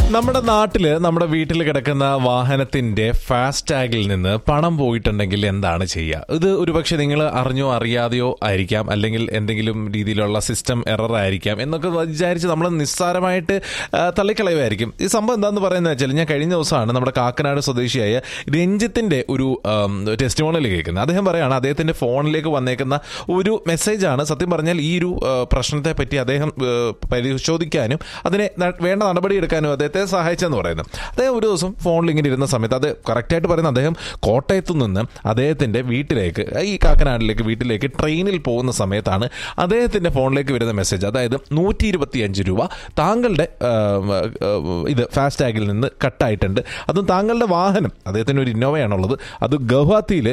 നമ്മുടെ നാട്ടില് നമ്മുടെ വീട്ടിൽ കിടക്കുന്ന വാഹനത്തിന്റെ ഫാസ്ടാഗിൽ നിന്ന് പണം പോയിട്ടുണ്ടെങ്കിൽ എന്താണ് ചെയ്യുക ഇത് ഒരുപക്ഷെ നിങ്ങൾ അറിഞ്ഞോ അറിയാതെയോ ആയിരിക്കാം അല്ലെങ്കിൽ എന്തെങ്കിലും രീതിയിലുള്ള സിസ്റ്റം എറർ ആയിരിക്കാം എന്നൊക്കെ വിചാരിച്ച് നമ്മൾ നിസ്സാരമായിട്ട് ആ, തള്ളിക്കളയുമായിരിക്കും ഈ സംഭവം എന്താന്ന് പറയുന്നത് വെച്ചാൽ ഞാൻ കഴിഞ്ഞ ദിവസമാണ് നമ്മുടെ കാക്കനാട് സ്വദേശിയായ രഞ്ജിത്തിന്റെ ഒരു ടെസ്റ്റ് മോണിൽ കേൾക്കുന്നത് അദ്ദേഹം പറയാണ് അദ്ദേഹത്തിന്റെ ഫോണിലേക്ക് വന്നേക്കുന്ന ഒരു മെസ്സേജാണ് സത്യം പറഞ്ഞാൽ ഈ ഒരു ആ, പ്രശ്നത്തെ പറ്റി അദ്ദേഹം ആ, പരിശോധിക്കാനും അതിനെ ന- വേണ്ട നടപടി എടുക്കാനും അദ്ദേഹത്തെ സഹായിച്ചെന്ന് പറയുന്നത് അദ്ദേഹം ഒരു ദിവസം ഫോണിൽ ഇങ്ങനെ ഇരുന്ന സമയത്ത് അത് കറക്റ്റായിട്ട് പറയുന്ന അദ്ദേഹം കോട്ടയത്തു നിന്ന് അദ്ദേഹത്തിന്റെ വീട്ടിലേക്ക് ഈ കാക്കനാടിലേക്ക് വീട്ടിലേക്ക് ട്രെയിനിൽ പോകുന്ന സമയത്താണ് അദ്ദേഹത്തിന്റെ ഫോണിലേക്ക് വരുന്ന മെസ്സേജ് അതായത് നൂറ്റി ഇരുപത്തിയഞ്ച് രൂപ താങ്കളുടെ ആ, ആ, ഇത് ഫാസ്ടാഗിൽ നിന്ന് കട്ടായിട്ടുണ്ട് അതും താങ്കളുടെ വാഹനം അദ്ദേഹത്തിന് ഒരു ഇന്നോവയാണുള്ളത് അത് ഗുവാഹത്തിയിൽ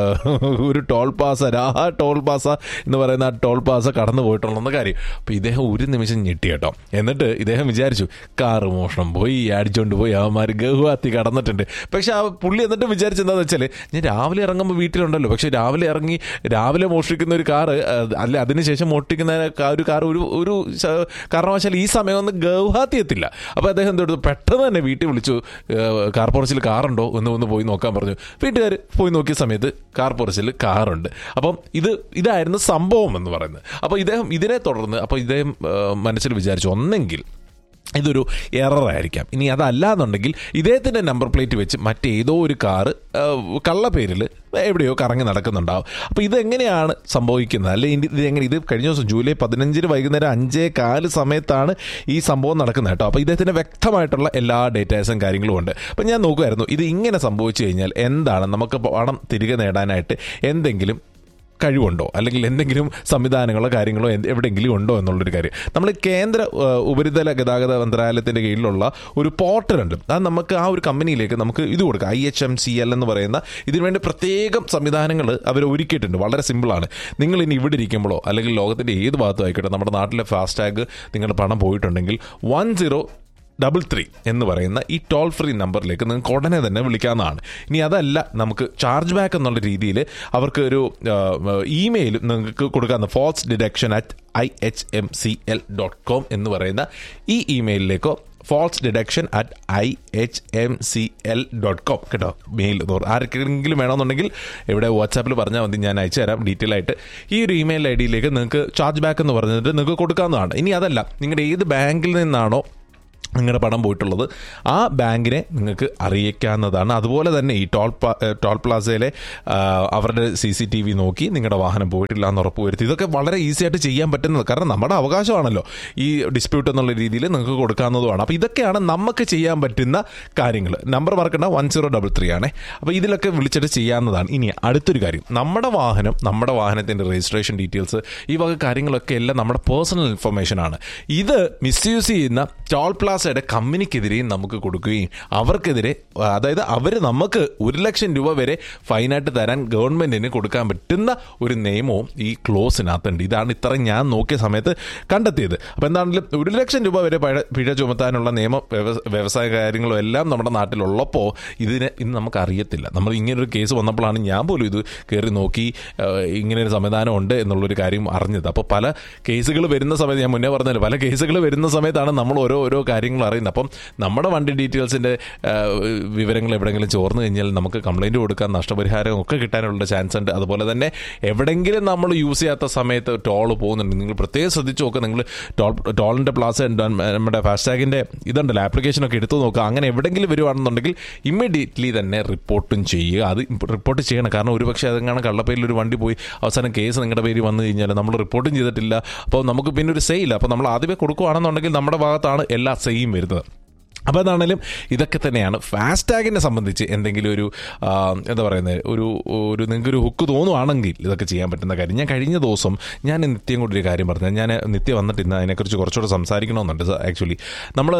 ഒരു ടോൾ പാസ രാഹ ടോൾ പാസ എന്ന് പറയുന്ന ആ ടോൾ പാസ കടന്നു പോയിട്ടുണ്ടെന്ന കാര്യം അപ്പോൾ ഇദ്ദേഹം ഒരു നിമിഷം ഞെട്ടി കേട്ടോ എന്നിട്ട് ഇദ്ദേഹം വിചാരിച്ചു കാറ് മോഷണം പോയി അടിച്ചോണ്ട് പോയി അവന്മാർ ഗുവാഹത്തി കടന്നിട്ടുണ്ട് പക്ഷെ ആ പുള്ളി എന്നിട്ട് വിചാരിച്ചെന്താന്ന് വെച്ചാൽ ഞാൻ രാവിലെ ഇറങ്ങുമ്പോൾ വീട്ടിലുണ്ടല്ലോ പക്ഷെ രാവിലെ ഇറങ്ങി രാവിലെ മോഷ്ടിക്കുന്ന ഒരു കാറ് അഹ് അല്ല അതിനുശേഷം മോഷ്ടിക്കുന്ന കാ- ഒരു കാർ ഒരു ഒരു ശ- കാരണവശാൽ ഈ സമയമൊന്നും ഗൗഹാത്തി എത്തില്ല അപ്പോൾ അദ്ദേഹം എന്തെടുത്തു പെട്ടെന്ന് തന്നെ വീട്ടിൽ വിളിച്ചു ഏഹ്, കാർ പോർച്ചിൽ കാറുണ്ടോ ഒന്ന് ഒന്ന് പോയി നോക്കാൻ പറഞ്ഞു വീട്ടുകാർ പോയി നോക്കിയ സമയത്ത് കാർ പോർച്ചിൽ കാറുണ്ട് അപ്പം ഇത് ഇതായിരുന്നു സംഭവം എന്ന് പറയുന്നത് അപ്പോൾ ഇദ്ദേഹം ഇതിനെ തുടർന്ന് അപ്പോൾ ഇദ്ദേഹം ഏഹ്, മനസ്സിൽ വിചാരിച്ചു ഒന്നെങ്കിൽ ഇതൊരു എറർ ആയിരിക്കാം ഇനി അതല്ല എന്നുണ്ടെങ്കിൽ ഇദ്ദേഹത്തിൻ്റെ നമ്പർ പ്ലേറ്റ് വെച്ച് മറ്റേതോ ഒരു കാറ് കള്ള പേരിൽ എവിടെയോ കറങ്ങി നടക്കുന്നുണ്ടാവും അപ്പോൾ ഇതെങ്ങനെയാണ് സംഭവിക്കുന്നത് അല്ലെ ഇനി ഇത് എങ്ങനെ ഇത് കഴിഞ്ഞ ദിവസം ജൂലൈ പതിനഞ്ചിന് വൈകുന്നേരം അഞ്ചേ കാല് സമയത്താണ് ഈ സംഭവം നടക്കുന്നത് കേട്ടോ അപ്പോൾ ഇദ്ദേഹത്തിന് വ്യക്തമായിട്ടുള്ള എല്ലാ ഡേറ്റാസും കാര്യങ്ങളും ഉണ്ട് അപ്പോൾ ഞാൻ നോക്കുമായിരുന്നു ഇത് ഇങ്ങനെ സംഭവിച്ചു കഴിഞ്ഞാൽ എന്താണ് നമുക്ക് പണം തിരികെ നേടാനായിട്ട് എന്തെങ്കിലും കഴിവുണ്ടോ അല്ലെങ്കിൽ എന്തെങ്കിലും സംവിധാനങ്ങളോ കാര്യങ്ങളോ എന്ത് എവിടെയെങ്കിലും ഉണ്ടോ എന്നുള്ളൊരു കാര്യം നമ്മൾ കേന്ദ്ര ഏഹ്, ഉപരിതല ഗതാഗത മന്ത്രാലയത്തിന്റെ കീഴിലുള്ള ഒരു പോർട്ടലുണ്ട് അത് നമുക്ക് ആ ഒരു കമ്പനിയിലേക്ക് നമുക്ക് ഇത് കൊടുക്കാം I H M C L എന്ന് പറയുന്ന ഇതിനു വേണ്ടി പ്രത്യേകം സംവിധാനങ്ങൾ അവർ ഒരുക്കിയിട്ടുണ്ട് വളരെ സിമ്പിളാണ് നിങ്ങൾ ഇനി ഇവിടെ ഇരിക്കുമ്പോഴോ അല്ലെങ്കിൽ ലോകത്തിന്റെ ഏത് ഭാഗത്തും ആയിക്കോട്ടെ നമ്മുടെ നാട്ടിലെ ഫാസ്ടാഗ് നിങ്ങളുടെ പണം പോയിട്ടുണ്ടെങ്കിൽ വൺ സീറോ ഡബിൾ ത്രീ എന്ന് പറയുന്ന ഈ ടോൾ ഫ്രീ നമ്പറിലേക്ക് നിങ്ങൾക്ക് ഉടനെ തന്നെ വിളിക്കാവുന്നതാണ് ഇനി അതല്ല നമുക്ക് ചാർജ് ബാക്ക് എന്നുള്ള രീതിയിൽ അവർക്ക് ഒരു ഇമെയിൽ നിങ്ങൾക്ക് കൊടുക്കാവുന്ന false deduction at I H M C L dot com എന്ന് പറയുന്ന ഈ ഇമെയിലിലേക്കോ false deduction at I H M C L dot com കേട്ടോ മെയിൽ ആർക്കെങ്കിലും വേണമെന്നുണ്ടെങ്കിൽ ഇവിടെ വാട്സാപ്പിൽ പറഞ്ഞാൽ മതി ഞാൻ അയച്ചു തരാം ഡീറ്റെയിൽ ആയിട്ട് ഈ ഒരു ഇമെയിൽ ഐ ഡിയിലേക്ക് നിങ്ങൾക്ക് ചാർജ് ബാക്ക് എന്ന് പറഞ്ഞിട്ട് നിങ്ങൾക്ക് കൊടുക്കാവുന്നതാണ് ഇനി അതല്ല നിങ്ങളുടെ ഏത് ബാങ്കിൽ നിന്നാണോ നിങ്ങളുടെ പണം പോയിട്ടുള്ളത് ആ ബാങ്കിനെ നിങ്ങൾക്ക് അറിയിക്കാവുന്നതാണ് അതുപോലെ തന്നെ ഈ ടോൾ പ്ലാ- ഏഹ് ടോൾ പ്ലാസയിലെ ആ, അവരുടെ സി സി ടി വി നോക്കി നിങ്ങളുടെ വാഹനം പോയിട്ടില്ല എന്ന് ഉറപ്പുവരുത്തി ഇതൊക്കെ വളരെ ഈസി ആയിട്ട് ചെയ്യാൻ പറ്റുന്നത് കാരണം നമ്മുടെ അവകാശമാണല്ലോ ഈ ഡിസ്പ്യൂട്ട് എന്നുള്ള രീതിയിൽ നിങ്ങൾക്ക് കൊടുക്കാവുന്നതുമാണ് അപ്പോൾ ഇതൊക്കെയാണ് നമുക്ക് ചെയ്യാൻ പറ്റുന്ന കാര്യങ്ങൾ നമ്പർ മറക്കണ്ട വൺ സീറോ ഡബിൾ ത്രീ ആണേ അപ്പോൾ ഇതിലൊക്കെ വിളിച്ചിട്ട് ചെയ്യാവുന്നതാണ് ഇനി അടുത്തൊരു കാര്യം നമ്മുടെ വാഹനം നമ്മുടെ വാഹനത്തിൻ്റെ രജിസ്ട്രേഷൻ ഡീറ്റെയിൽസ് ഈ വക കാര്യങ്ങളൊക്കെ എല്ലാം നമ്മുടെ പേഴ്സണൽ ഇൻഫർമേഷൻ ആണ് ഇത് മിസ്യൂസ് ചെയ്യുന്ന ടോൾ പ്ലാസയുടെ കമ്പനിക്കെതിരെയും നമുക്ക് കൊടുക്കുകയും അവർക്കെതിരെ അതായത് അവർ നമുക്ക് ഒരു ലക്ഷം രൂപ വരെ ഫൈനായിട്ട് തരാൻ ഗവൺമെന്റിന് കൊടുക്കാൻ പറ്റുന്ന ഒരു നിയമവും ഈ ക്ലോസിനകത്തുണ്ട് ഇതാണ് ഇത്ര ഞാൻ നോക്കിയ സമയത്ത് കണ്ടെത്തിയത് അപ്പോൾ എന്താണെങ്കിലും ഒരു ലക്ഷം രൂപ വരെ പിഴ പിഴ ചുമത്താനുള്ള നിയമ വ്യവ- വ്യവസായ കാര്യങ്ങളും എല്ലാം നമ്മുടെ നാട്ടിലുള്ളപ്പോൾ ഇതിന് ഇന്ന് നമുക്ക് അറിയത്തില്ല നമ്മൾ ഇങ്ങനൊരു കേസ് വന്നപ്പോഴാണ് ഞാൻ പോലും ഇത് കയറി നോക്കി ഏഹ്, ഇങ്ങനെ ഒരു സംവിധാനം ഉണ്ട് എന്നുള്ളൊരു കാര്യം അറിഞ്ഞത് അപ്പോൾ പല കേസുകൾ വരുന്ന സമയത്ത് ഞാൻ മുന്നേ പറഞ്ഞല്ലോ പല കേസുകൾ വരുന്ന സമയത്താണ് നമ്മൾ ഓരോ ഓരോ കാര്യങ്ങൾ അറിയുന്നത് അപ്പം നമ്മുടെ വണ്ടി ഡീറ്റെയിൽസിൻ്റെ വിവരങ്ങൾ എവിടെയെങ്കിലും ചോർന്നു കഴിഞ്ഞാൽ നമുക്ക് കംപ്ലൈൻറ്റ് കൊടുക്കാൻ നഷ്ടപരിഹാരം ഒക്കെ കിട്ടാനുള്ള ചാൻസ് ഉണ്ട് അതുപോലെ തന്നെ എവിടെയെങ്കിലും നമ്മൾ യൂസ് ചെയ്യാത്ത സമയത്ത് ടോൾ പോകുന്നുണ്ട് നിങ്ങൾ പ്രത്യേകം ശ്രദ്ധിച്ച് നോക്കുക നിങ്ങൾ ടോൾ ടോളിൻ്റെ പ്ലാസ് ഉണ്ട് നമ്മുടെ ഫാസ്ടാഗിൻ്റെ ഇതുണ്ടല്ലോ ആപ്ലിക്കേഷനൊക്കെ എടുത്തു നോക്കുക അങ്ങനെ എവിടെയെങ്കിലും വരുവാണെന്നുണ്ടെങ്കിൽ ഇമ്മീഡിയറ്റ്ലി തന്നെ റിപ്പോർട്ടും ചെയ്യുക അത് റിപ്പോർട്ട് ചെയ്യണം കാരണം ഒരുപക്ഷെ അതെങ്ങനെ കള്ളപ്പേരിൽ ഒരു വണ്ടി പോയി അവസാനം കേസ് നിങ്ങളുടെ പേരിൽ വന്നു കഴിഞ്ഞാൽ നമ്മൾ റിപ്പോർട്ടും ചെയ്തിട്ടില്ല അപ്പോൾ നമുക്ക് പിന്നെ ഒരു സെയില്ല അപ്പോൾ നമ്മൾ ആദ്യമേ കൊടുക്കുകയാണെന്നുണ്ടെങ്കിൽ നമ്മുടെ ഭാഗത്താണ് എല്ലാ സെയും വരുന്നത് അപ്പോൾ അതാണേലും ഇതൊക്കെ തന്നെയാണ് ഫാസ്ടാഗിനെ സംബന്ധിച്ച് എന്തെങ്കിലും ഒരു ആ, എന്താ പറയുന്നത് ഒരു ഒരു നിങ്ങൾക്ക് ഒരു ഹുക്ക് തോന്നുവാണെങ്കിൽ ഇതൊക്കെ ചെയ്യാൻ പറ്റുന്ന കാര്യം ഞാൻ കഴിഞ്ഞ ദിവസം ഞാൻ നിത്യം കൂടി ഒരു കാര്യം പറഞ്ഞു ഞാൻ നിത്യം വന്നിട്ട് ഇന്ന് അതിനെക്കുറിച്ച് കുറച്ചുകൂടെ സംസാരിക്കണമെന്നുണ്ട് ആക്ച്വലി നമ്മൾ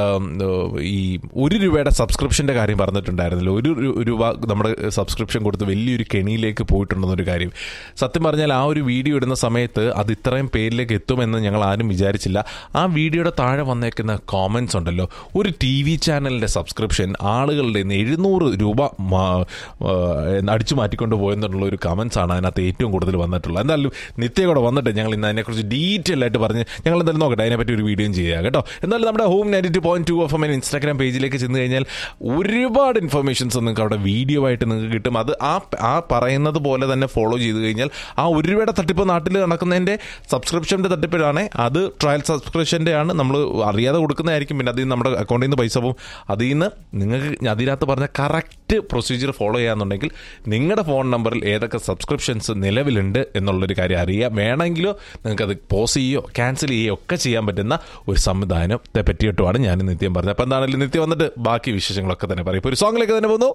ഈ ഒരു രൂപയുടെ സബ്സ്ക്രിപ്ഷൻ്റെ കാര്യം പറഞ്ഞിട്ടുണ്ടായിരുന്നല്ലോ ഒരു രു- രൂപ നമ്മുടെ സബ്സ്ക്രിപ്ഷൻ കൊടുത്ത് വലിയൊരു കെണിയിലേക്ക് പോയിട്ടുണ്ടെന്നൊരു കാര്യം സത്യം പറഞ്ഞാൽ ആ ഒരു വീഡിയോ ഇടുന്ന സമയത്ത് അത് ഇത്രയും പേരിലേക്ക് എത്തുമെന്ന് ഞങ്ങൾ ആരും വിചാരിച്ചില്ല ആ വീഡിയോയുടെ താഴെ വന്നേക്കുന്ന കോമൻസ് ഉണ്ടല്ലോ ഒരു ടി വി ചാനലിന്റെ സബ്സ്ക്രിപ്ഷൻ ആളുകളുടെ നിന്ന് എഴുന്നൂറ് രൂപ മാ- ആ, അടിച്ചു മാറ്റിക്കൊണ്ട് പോയെന്നുള്ള ഒരു കമന്റ്സ് ആണ് അതിനകത്ത് ഏറ്റവും കൂടുതൽ വന്നിട്ടുള്ളത് എന്തായാലും നിത്യ കൂടെ വന്നിട്ട് ഞങ്ങൾ ഇന്ന് അതിനെക്കുറിച്ച് ഡീറ്റെയിൽ ആയിട്ട് പറഞ്ഞ് ഞങ്ങൾ എന്തായാലും നോക്കട്ടെ അതിനെപ്പറ്റി ഒരു വീഡിയോയും ചെയ്യുക കേട്ടോ എന്നാലും നമ്മുടെ home ninety two point two F M Instagram പേജിലേക്ക് ചെന്ന് കഴിഞ്ഞാൽ ഒരുപാട് ഇൻഫർമേഷൻസ് നിങ്ങൾക്ക് അവിടെ വീഡിയോ ആയിട്ട് നിങ്ങൾക്ക് കിട്ടും അത് ആ ആ പറയുന്നത് പോലെ തന്നെ ഫോളോ ചെയ്ത് കഴിഞ്ഞാൽ ആ ഒരു രൂപയുടെ തട്ടിപ്പ് നാട്ടിൽ നടക്കുന്നതിൻ്റെ സബ്സ്ക്രിപ്ഷൻ്റെ തട്ടിപ്പിലാണ് അത് ട്രയൽ സബ്സ്ക്രിപ്ഷൻ്റെ ആണ് നമ്മൾ അറിയാതെ കൊടുക്കുന്നതായിരിക്കും പിന്നെ അതിൽ നിന്ന് നമ്മുടെ അക്കൗണ്ടിൽ നിന്ന് പൈസ പോകും അതിൽ നിന്ന് നിങ്ങൾക്ക് അതിനകത്ത് പറഞ്ഞ കറക്റ്റ് പ്രൊസീജിയർ ഫോളോ ചെയ്യാന്നുണ്ടെങ്കിൽ നിങ്ങളുടെ ഫോൺ നമ്പറിൽ ഏതൊക്കെ സബ്സ്ക്രിപ്ഷൻസ് നിലവിലുണ്ട് എന്നുള്ളൊരു കാര്യം അറിയാം വേണമെങ്കിലോ നിങ്ങൾക്കത് പോസ് ചെയ്യുകയോ ക്യാൻസൽ ചെയ്യുകയോ ഒക്കെ ചെയ്യാൻ പറ്റുന്ന ഒരു സംവിധാനത്തെ പറ്റിയിട്ടുമാണ് ഞാൻ നിത്യം പറഞ്ഞത് അപ്പം എന്താണെങ്കിലും നിത്യം വന്നിട്ട് ബാക്കി വിശേഷങ്ങളൊക്കെ തന്നെ പറയും ഇപ്പോൾ ഒരു സോങ്ങിലേക്ക് തന്നെ പോകുന്നു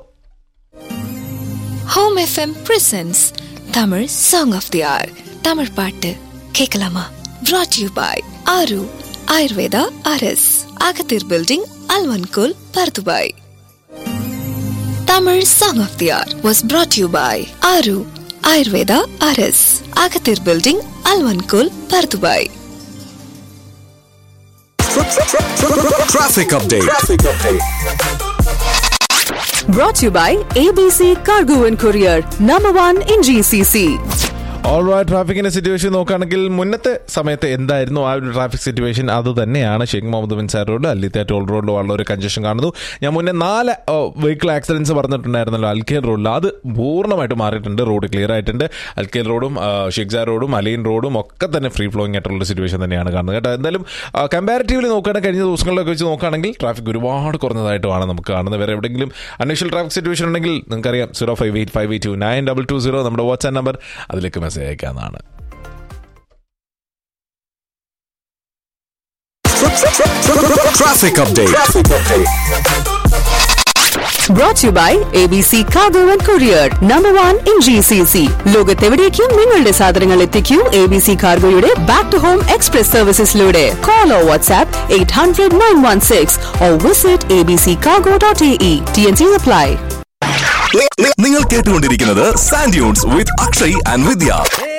home FM presents Tamil song of the hour Tamil பாட்டு கேட்கலாமா brought you by Aaru Ayurveda அரஸ் அகத்தீர் பில்டிங் அல்வன்கோல் Bur Dubai Tamil song of the hour was brought you by Aaru Ayurveda அரஸ் அகத்தீர் பில்டிங் அல்வன்கோல் Bur Dubai Traffic update. Brought to you by ABC Cargo and Courier, number one in GCC. Alright ട്രാഫിക്കിന്റെ situation നോക്കുകയാണെങ്കിൽ മുന്നത്തെ സമയത്ത് എന്തായിരുന്നു ആ ഒരു ട്രാഫിക് സിറ്റുവേഷൻ അത് തന്നെയാണ് ഷെയ്ഖ് മുഹമ്മദ് ബിൻ സാർ റോഡ് അല്ലിത്ത ടോൾ റോഡിൽ വളരെ ഒരു കഞ്ചഷൻ കാണുന്നു ഞാൻ മുന്നേ നാല് വെഹിക്കിൾ ആക്സിഡൻസ് പറഞ്ഞിട്ടുണ്ടായിരുന്നല്ലോ അൽക്കേൽ റോഡിൽ അത് പൂർണ്ണമായിട്ട് മാറിയിട്ടുണ്ട് റോഡ് ക്ലിയർ ആയിട്ടുണ്ട് അൽക്കേൽ റോഡും ഷെയ്ഖ് റോഡും അലൈൻ റോഡും ഒക്കെ തന്നെ ഫ്രീ ഫ്ലോയിങ് ആയിട്ടുള്ള സിറ്റുവേഷൻ തന്നെയാണ് കാണുന്നത് കേട്ടോ എന്തായാലും കമ്പാരിറ്റീവ്ലി നോക്കുകയാണെങ്കിൽ കഴിഞ്ഞ ദിവസങ്ങളിലൊക്കെ വെച്ച് നോക്കുകയാണെങ്കിൽ ട്രാഫിക് ഒരുപാട് കുറഞ്ഞതായിട്ടുമാണ് നമുക്ക് കാണുന്നത് വേറെ എവിടെയെങ്കിലും അൺയൂഷ്വൽ ട്രാഫിക് സിറ്റുവേഷൻ ഉണ്ടെങ്കിൽ നിങ്ങൾക്കറിയാം zero five eight five eight two nine double two zero നമ്മുടെ വാട്സ്ആപ്പ് നമ്പർ അതിലേക്ക് മെസ്സേജ് അയക്കാവുന്നതാണ് Traffic update. Brought to you by ABC Cargo and Courier, number one in GCC. ലോകത്തെവിടേക്കും നിങ്ങളുടെ സാധനങ്ങൾ എത്തിക്കൂ എ ബി സി കാർഗോയുടെ ബാക്ക് ടു ഹോം എക്സ്പ്രസ് സർവീസസിലൂടെ call or WhatsApp eight hundred nine one six or visit A B C cargo dot A E T N C apply നി- നി- നിങ്ങൾ കേട്ടുകൊണ്ടിരിക്കുന്നത് Sandunes with Akshay and Vidya